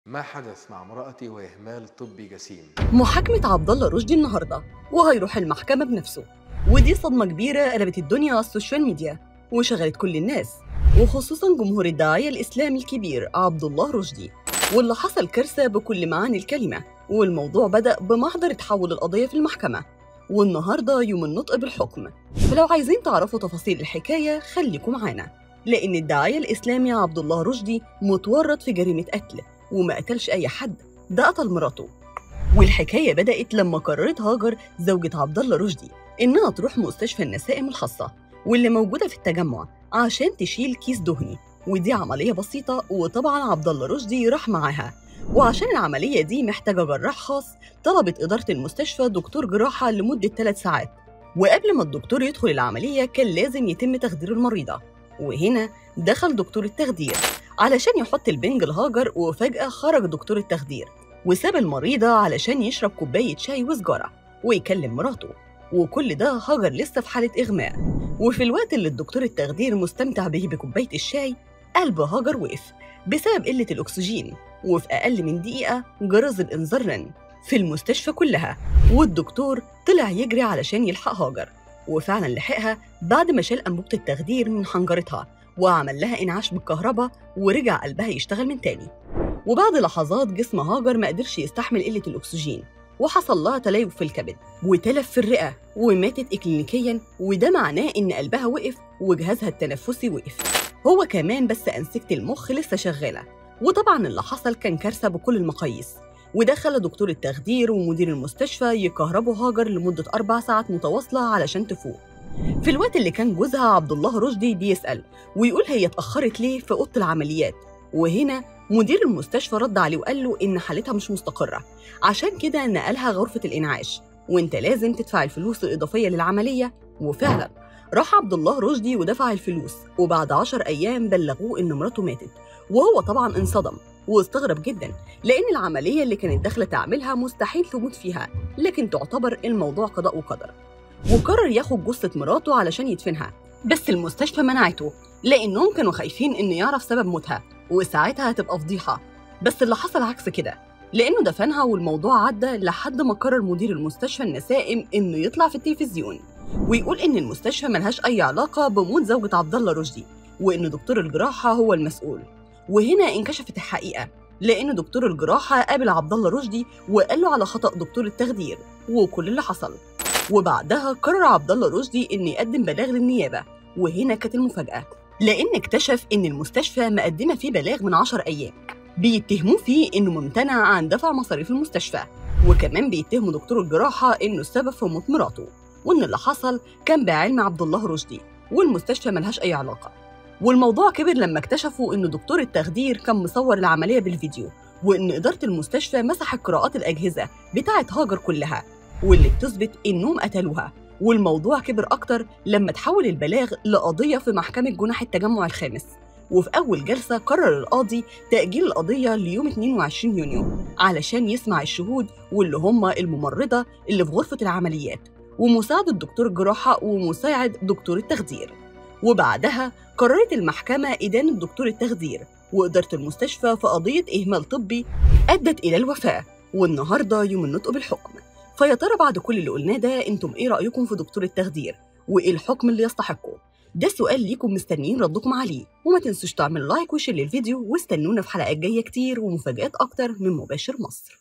ما حدث مع امرأتي وإهمال طبي جسيم محاكمة عبد الله رشدي النهارده وهيروح المحكمة بنفسه ودي صدمة كبيرة قلبت الدنيا على السوشيال ميديا وشغلت كل الناس وخصوصا جمهور الداعية الإسلامي الكبير عبد الله رشدي واللي حصل كارثة بكل معاني الكلمة والموضوع بدأ بمحضر تحول القضية في المحكمة والنهارده يوم النطق بالحكم فلو عايزين تعرفوا تفاصيل الحكاية خليكم معانا لأن الداعية الإسلامي عبد الله رشدي متورط في جريمة قتل وما قتلش أي حد ده قتل مراته والحكاية بدأت لما قررت هاجر زوجة عبد الله رشدي إنها تروح مستشفى النسائم الخاصة واللي موجودة في التجمع عشان تشيل كيس دهني ودي عملية بسيطة وطبعا عبد الله رشدي راح معاها وعشان العملية دي محتاجة جراح خاص طلبت إدارة المستشفى دكتور جراحة لمدة ثلاث ساعات وقبل ما الدكتور يدخل العملية كان لازم يتم تخدير المريضة وهنا دخل دكتور التخدير علشان يحط البنج لهاجر وفجأة خرج دكتور التخدير وساب المريضة علشان يشرب كوباية شاي وسجارة ويكلم مراته وكل ده هاجر لسه في حالة إغماء وفي الوقت اللي الدكتور التخدير مستمتع به بكوباية الشاي قلب هاجر وقف بسبب قلة الأكسجين وفي أقل من دقيقة جرس الإنذار رن في المستشفى كلها والدكتور طلع يجري علشان يلحق هاجر وفعلا لحقها بعد ما شال أنبوبة التخدير من حنجرتها وعمل لها إنعاش بالكهرباء ورجع قلبها يشتغل من تاني وبعد لحظات جسم هاجر ما قدرش يستحمل قلة الأكسجين وحصل لها تليف في الكبد وتلف في الرئة وماتت إكلينيكيا وده معناه إن قلبها وقف وجهازها التنفسي وقف هو كمان بس أنسجة المخ لسه شغالة وطبعا اللي حصل كان كارثة بكل المقاييس وده خلى دكتور التخدير ومدير المستشفى يكهربوا هاجر لمدة أربع ساعات متواصلة علشان تفوق في الوقت اللي كان جوزها عبد الله رشدي بيسأل ويقول هي اتأخرت ليه في أوضة العمليات وهنا مدير المستشفى رد عليه وقال له إن حالتها مش مستقرة عشان كده نقلها غرفة الإنعاش وإنت لازم تدفع الفلوس الإضافية للعملية وفعلا راح عبد الله رشدي ودفع الفلوس وبعد عشر أيام بلغوه إن مراته ماتت وهو طبعا انصدم واستغرب جدا لأن العملية اللي كانت داخلة تعملها مستحيل تموت فيها لكن تعتبر الموضوع قضاء وقدر وقرر ياخد جثة مراته علشان يدفنها بس المستشفى منعته لأنهم كانوا خايفين إنه يعرف سبب موتها وساعتها هتبقى فضيحة بس اللي حصل عكس كده لأنه دفنها والموضوع عدى لحد ما قرر مدير المستشفى النسائم إنه يطلع في التلفزيون ويقول إن المستشفى ملهاش أي علاقة بموت زوجة عبد الله رشدي وإن دكتور الجراحة هو المسؤول وهنا انكشفت الحقيقة لأن دكتور الجراحة قابل عبد الله رشدي وقال له على خطأ دكتور التخدير وكل اللي حصل وبعدها قرر عبد الله رشدي إنه يقدم بلاغ للنيابة وهنا كانت المفاجأة لأن اكتشف إن المستشفى مقدمة فيه بلاغ من 10 أيام بيتهموه فيه إنه ممتنع عن دفع مصاريف المستشفى وكمان بيتهموا دكتور الجراحة إنه السبب في موت مراته وإن اللي حصل كان بعلم عبد الله رشدي والمستشفى ملهاش أي علاقة والموضوع كبر لما اكتشفوا إن دكتور التخدير كان مصور العملية بالفيديو وإن إدارة المستشفى مسحت قراءات الأجهزة بتاعة هاجر كلها واللي بتثبت إنهم قتلوها والموضوع كبر أكتر لما تحول البلاغ لقضية في محكمة جنح التجمع الخامس وفي أول جلسة قرر القاضي تأجيل القضية ليوم 22 يونيو علشان يسمع الشهود واللي هم الممرضة اللي في غرفة العمليات ومساعد الدكتور الجراحة ومساعد دكتور التخدير وبعدها قررت المحكمة إدانة دكتور التخدير وإدارة المستشفى في قضية إهمال طبي أدت إلى الوفاة والنهاردة يوم النطق بالحكم فيا ترى بعد كل اللي قلناه ده انتم ايه رأيكم في دكتور التخدير وايه الحكم اللي يستحقه ده سؤال ليكم مستنيين ردكم عليه وما تنسوش تعمل لايك وشير للفيديو واستنونا في حلقات جاية كتير ومفاجآت أكتر من مباشر مصر